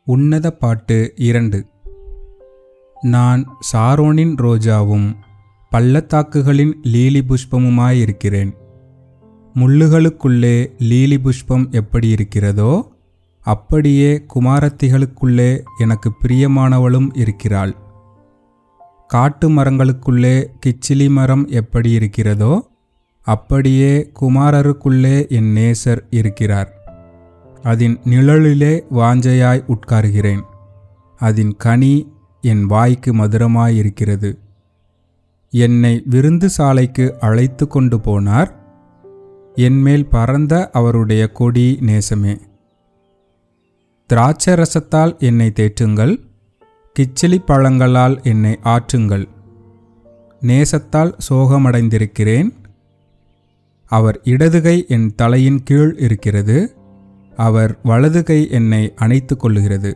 உன்னத பாட்டு இரண்டு நான் சாரோனின் ரோஜாவும் பள்ளத்தாக்குகளின் லீலி புஷ்பமுமாயிருக்கிறேன் முள்ளுகளுக்குள்ளே லீலி புஷ்பம் எப்படி இருக்கிறதோ அப்படியே குமாரத்திகளுக்குள்ளே எனக்கு பிரியமானவளும் இருக்கிறாள் காட்டு மரங்களுக்குள்ளே கிச்சிலி மரம் எப்படி இருக்கிறதோ அப்படியே குமாரருக்குள்ளே என் நேசர் இருக்கிறார் அதன் நிழலிலே வாஞ்சையாய் உட்காருகிறேன் அதன் கனி என் வாய்க்கு மதுரமாயிருக்கிறது என்னை விருந்து சாலைக்கு அழைத்து கொண்டு போனார் என்மேல் பறந்த அவருடைய கொடி நேசமே திராட்சரசத்தால் என்னை தேற்றுங்கள் கிச்சிலி பழங்களால் என்னை ஆற்றுங்கள் நேசத்தால் சோகமடைந்திருக்கிறேன் அவர் இடதுகை என் தலையின் கீழ் இருக்கிறது அவர் வலதுகை என்னை அணைத்து கொள்ளுகிறது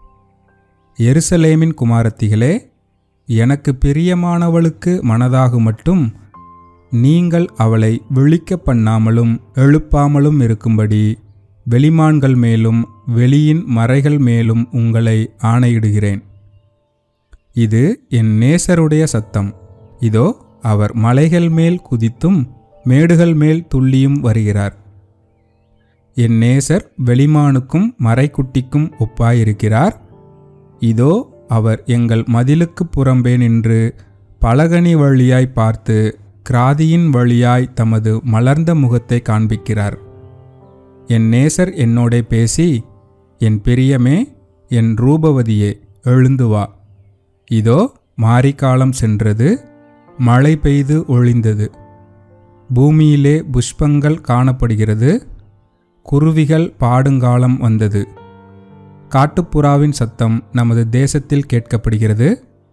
எருசலேமின் குமாரத்திகளே எனக்கு பிரியமானவளுக்கு மனதாக மட்டும் நீங்கள் அவளை விழிக்க பண்ணாமலும் எழுப்பாமலும் இருக்கும்படி வெளிமான்கள் மேலும் வெளியின் மறைகள் மேலும் உங்களை ஆணையிடுகிறேன் இது என் நேசருடைய சத்தம் இதோ அவர் மலைகள் மேல் குதித்தும் மேடுகள் மேல் துள்ளியும் வருகிறார் என் நேசர் வெளிமானுக்கும் மறைக்குட்டிக்கும் ஒப்பாயிருக்கிறார் இதோ அவர் எங்கள் மதிலுக்கு புறம்பே நின்று பலகனி வழியாய் பார்த்து கிராதியின் வழியாய் தமது மலர்ந்த முகத்தை காண்பிக்கிறார் என் நேசர் என்னோடே பேசி என் பிரியமே என் ரூபவதியே எழுந்து வா இதோ மாரிக்காலம் சென்றது மழை பெய்து ஒழிந்தது பூமியிலே புஷ்பங்கள் காணப்படுகிறது குருவிகள் பாடுங்காலம் வந்தது காட்டுப்புறாவின் சத்தம் நமது தேசத்தில் கேட்கப்படுகிறது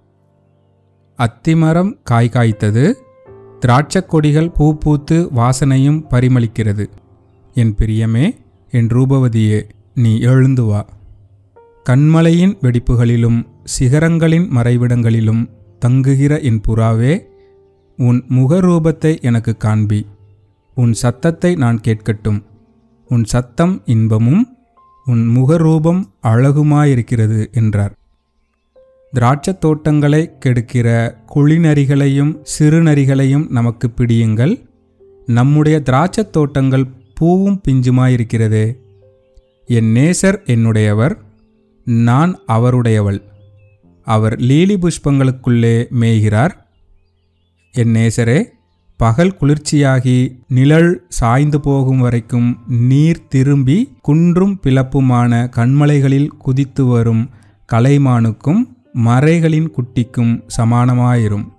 அத்திமரம் காய் காய்த்தது திராட்சக் கொடிகள் பூ பூத்து வாசனையும் பரிமளிக்கிறது என் பிரியமே என் ரூபவதியே நீ எழுந்து வா கண்மலையின் வெடிப்புகளிலும் சிகரங்களின் மறைவிடங்களிலும் தங்குகிற என் புறாவே உன் முகரூபத்தை எனக்கு காண்பி உன் சத்தத்தை நான் கேட்கட்டும் உன் சத்தம் இன்பமும் உன் முகரூபம் அழகுமாயிருக்கிறது என்றார் திராட்சத் தோட்டங்களை கெடுக்கிற குழிநரிகளையும் சிறுநரிகளையும் நமக்கு பிடியுங்கள் நம்முடைய திராட்சத் தோட்டங்கள் பூவும் பிஞ்சுமாயிருக்கிறதே என் நேசர் என்னுடையவர் நான் அவருடையவள் அவர் லீலி புஷ்பங்களுக்குள்ளே மேய்கிறார் என் நேசரே பகல் குளிர்ச்சியாகி நிழல் சாய்ந்து போகும் வரைக்கும் நீர் திரும்பி குன்றும் பிளப்புமான கண்மலைகளில் குதித்து வரும் கலைமானுக்கும் மறைகளின் குட்டிக்கும் சமானமாயிரும்